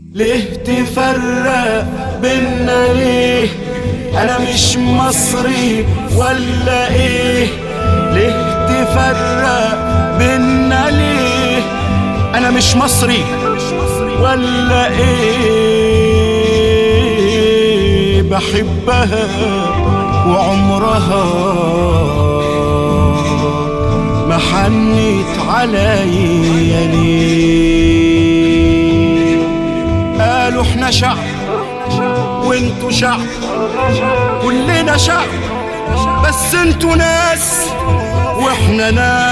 ليه تفرق بينا ليه انا مش مصري ولا ايه ليه تفرق بينا ليه انا مش مصري ولا ايه بحبها وعمرها ما حنت عليا ليه قالوا احنا شعب وانتوا شعب كلنا شعب بس انتوا ناس واحنا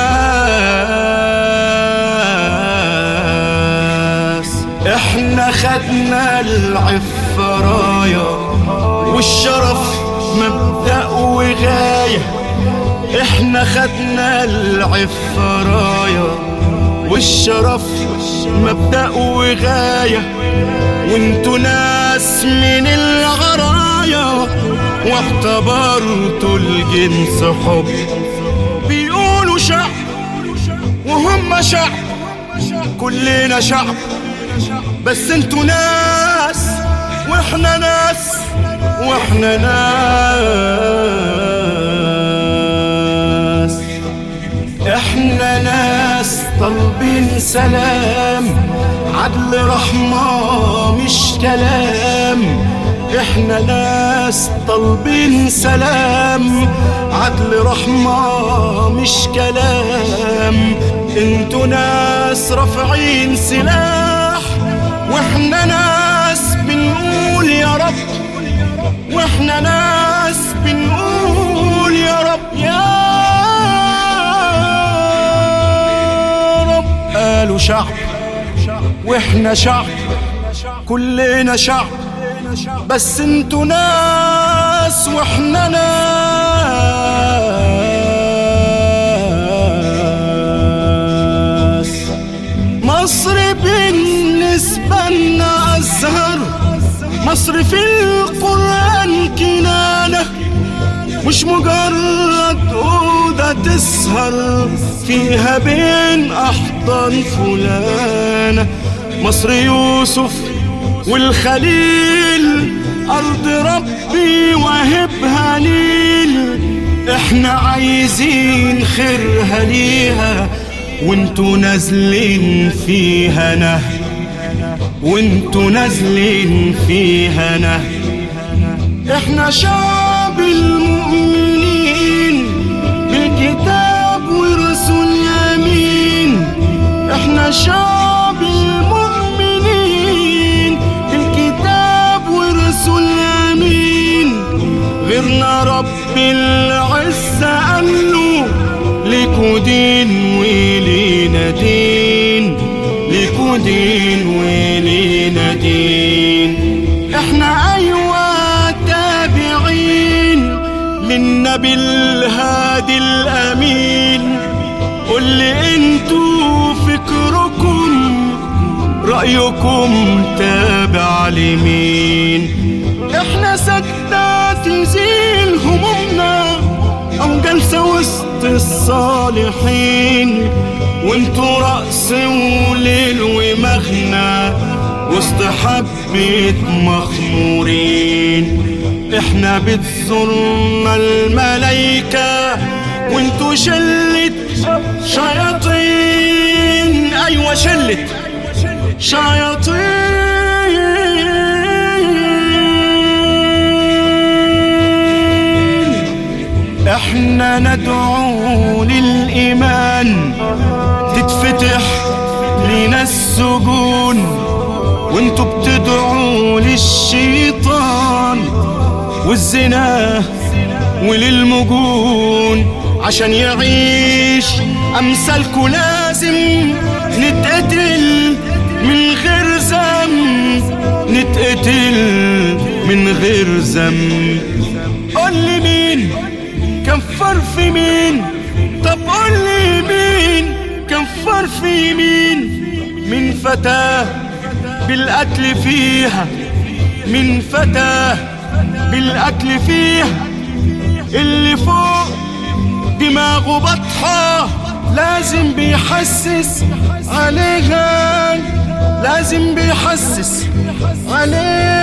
ناس احنا خدنا العفة راية والشرف مبدأ وغاية احنا خدنا العفة راية والشرف مبدأ وغاية وانتوا ناس من الغرايا واعتبرتوا الجنس حب بيقولوا شعب وهم شعب كلنا شعب بس انتوا ناس واحنا ناس واحنا ناس احنا ناس طالبين سلام عدل رحمة مش كلام احنا ناس طالبين سلام عدل رحمة مش كلام انتوا ناس رافعين سلاح واحنا ناس بنقول يا رب واحنا ناس بنقول يا رب يا رب قالوا شعب واحنا شعب كلنا شعب بس انتوا ناس واحنا ناس مصر بالنسبة لنا أزهر مصر في القرآن كنانة مش مجرد أوضة تسهر فيها بين أحضان فلانة مصر يوسف والخليل أرض ربي وهبها نيل احنا عايزين خيرها ليها وانتوا نازلين فيها نهر وانتوا نازلين فيها نهر احنا شعب المؤمنين بالكتاب ورسول يمين احنا شعب المؤمنين بالكتاب ورسول يمين غيرنا رب العزة قال له ليكوا دين ولينا دين ليكوا دين ولينا دين احنا ايوه تابعين للنبي الهادي الامين قل لي انتوا فكركم رأيكم تابع لمين احنا سكتة تزيل همومنا او جلسة وسط الصالحين وانتوا رأس وليل ومغنى وسط حبة مخمورين احنا بتزورنا الملايكة وانتوا شلة شياطين ايوه شلة شياطين احنا ندعو للإيمان تتفتح لنا السجون وانتوا بتدعوا للشيطان والزنا وللمجون عشان يعيش أمثالكوا لازم نتقتل من غير ذنب نتقتل من غير ذنب قول لي مين كفر في مين طب قول لي مين كفر في مين من فتاة بالقتل فيها من فتاة بالقتل فيها اللي فوق دماغه بطحة لازم بيحسس عليها حازم بيحسس عليه